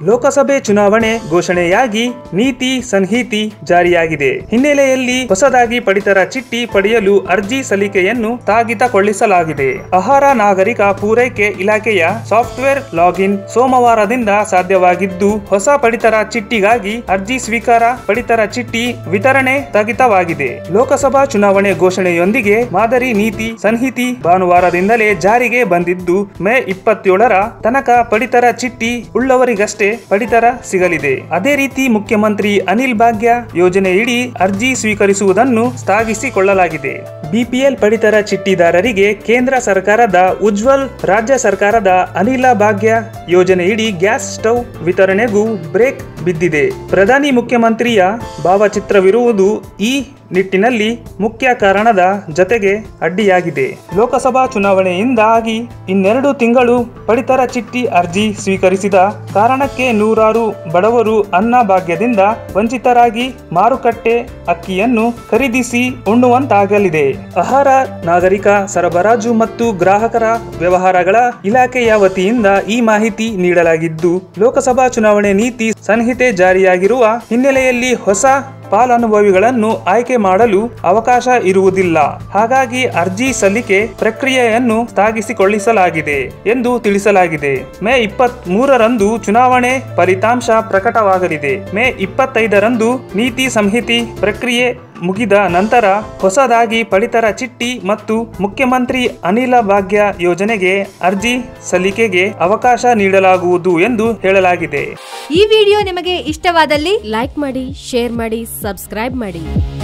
ಲೋಕಸಭೆ ಚುನಾವಣೆ ಘೋಷಣೆಯಾಗಿ ನೀತಿ ಸಂಹಿತಿ ಜಾರಿಯಾಗಿದೆ ಹಿನ್ನೆಲೆಯಲ್ಲಿ ಹೊಸದಾಗಿ ಪಡಿತರ ಚಿಟ್ಟಿ ಪಡೆಯಲು ಅರ್ಜಿ ಸಲ್ಲಿಕೆಯನ್ನು ಸ್ಥಗಿತಗೊಳಿಸಲಾಗಿದೆ ಆಹಾರ ನಾಗರಿಕ ಪೂರೈಕೆ ಇಲಾಖೆಯ ಸಾಫ್ಟ್ವೇರ್ ಲಾಗಿನ್ ಸೋಮವಾರದಿಂದ ಸಾಧ್ಯವಾಗಿದ್ದು ಹೊಸ ಪಡಿತರ ಚಿಟ್ಟಿಗಾಗಿ ಅರ್ಜಿ ಸ್ವೀಕಾರ ಪಡಿತರ ಚಿಟ್ಟಿ ವಿತರಣೆ ಸ್ಥಗಿತವಾಗಿದೆ ಲೋಕಸಭಾ ಚುನಾವಣೆ ಘೋಷಣೆಯೊಂದಿಗೆ ಮಾದರಿ ನೀತಿ ಸಂಹಿತಿ ಭಾನುವಾರದಿಂದಲೇ ಜಾರಿಗೆ ಬಂದಿದ್ದು ಮೇ ಇಪ್ಪತ್ತೇಳರ ತನಕ ಪಡಿತರ ಚಿಟ್ಟಿ ಉಳ್ಳವರಿಗಷ್ಟೇ ಪಡಿತರ ಸಿಗಲಿದೆ ಅದೇ ರೀತಿ ಮುಖ್ಯಮಂತ್ರಿ ಅನಿಲ್ ಭಾಗ್ಯ ಯೋಜನೆಯಿಡಿ ಅರ್ಜಿ ಸ್ವೀಕರಿಸುವುದನ್ನು ಸ್ಥಗಿಸಿಕೊಳ್ಳಲಾಗಿದೆ ಬಿಪಿಎಲ್ ಪಡಿತರ ಚೀಟಿದಾರರಿಗೆ ಕೇಂದ್ರ ಸರ್ಕಾರದ ಉಜ್ವಲ್ ರಾಜ್ಯ ಸರ್ಕಾರದ ಅನಿಲ ಭಾಗ್ಯ ಯೋಜನೆಯಿಡಿ ಗ್ಯಾಸ್ ಸ್ಟವ್ ವಿತರಣೆಗೂ ಬ್ರೇಕ್ ಬಿದ್ದಿದೆ ಪ್ರಧಾನಿ ಮುಖ್ಯಮಂತ್ರಿಯ ಭಾವಚಿತ್ರವಿರುವುದು ಈ ನಿಟ್ಟಿನಲ್ಲಿ ಮುಖ್ಯ ಕಾರಣದ ಜತೆಗೆ ಅಡ್ಡಿಯಾಗಿದೆ ಲೋಕಸಭಾ ಚುನಾವಣೆಯಿಂದಾಗಿ ಇನ್ನೆರಡು ತಿಂಗಳು ಪಡಿತರ ಚಿಟ್ಟಿ ಅರ್ಜಿ ಸ್ವೀಕರಿಸಿದ ಕಾರಣಕ್ಕೆ ನೂರಾರು ಬಡವರು ಅನ್ನ ಭಾಗ್ಯದಿಂದ ವಂಚಿತರಾಗಿ ಮಾರುಕಟ್ಟೆ ಅಕ್ಕಿಯನ್ನು ಖರೀದಿಸಿ ಉಣ್ಣುವಂತಾಗಲಿದೆ ಆಹಾರ ನಾಗರಿಕ ಸರಬರಾಜು ಮತ್ತು ಗ್ರಾಹಕರ ವ್ಯವಹಾರಗಳ ಇಲಾಖೆಯ ವತಿಯಿಂದ ಈ ಮಾಹಿತಿ ನೀಡಲಾಗಿದ್ದು ಲೋಕಸಭಾ ಚುನಾವಣೆ ನೀತಿ ಸಂಹಿತೆ ಜಾರಿಯಾಗಿರುವ ಹಿನ್ನೆಲೆಯಲ್ಲಿ ಹೊಸ ಫಲಾನುಭವಿಗಳನ್ನು ಆಯ್ಕೆ ಮಾಡಲು ಅವಕಾಶ ಇರುವುದಿಲ್ಲ ಹಾಗಾಗಿ ಅರ್ಜಿ ಸಲ್ಲಿಕೆ ಪ್ರಕ್ರಿಯೆಯನ್ನು ಸ್ಥಗಿಸಿಕೊಳ್ಳಿಸಲಾಗಿದೆ ಎಂದು ತಿಳಿಸಲಾಗಿದೆ ಮೇ ಇಪ್ಪತ್ತ್ ಮೂರರಂದು ಚುನಾವಣೆ ಫಲಿತಾಂಶ ಪ್ರಕಟವಾಗಲಿದೆ ಮೇ ಇಪ್ಪತ್ತೈದರಂದು ನೀತಿ ಸಂಹಿತಿ ಪ್ರಕ್ರಿಯೆ ಮುಗಿದ ನಂತರ ಹೊಸದಾಗಿ ಪಡಿತರ ಚಿಟ್ಟಿ ಮತ್ತು ಮುಖ್ಯಮಂತ್ರಿ ಅನಿಲ ಭಾಗ್ಯ ಯೋಜನೆಗೆ ಅರ್ಜಿ ಸಲ್ಲಿಕೆಗೆ ಅವಕಾಶ ನೀಡಲಾಗುವುದು ಎಂದು ಹೇಳಲಾಗಿದೆ ಈ ವಿಡಿಯೋ ನಿಮಗೆ ಇಷ್ಟವಾದಲ್ಲಿ ಲೈಕ್ ಮಾಡಿ ಶೇರ್ ಮಾಡಿ ಸಬ್ಸ್ಕ್ರೈಬ್ ಮಾಡಿ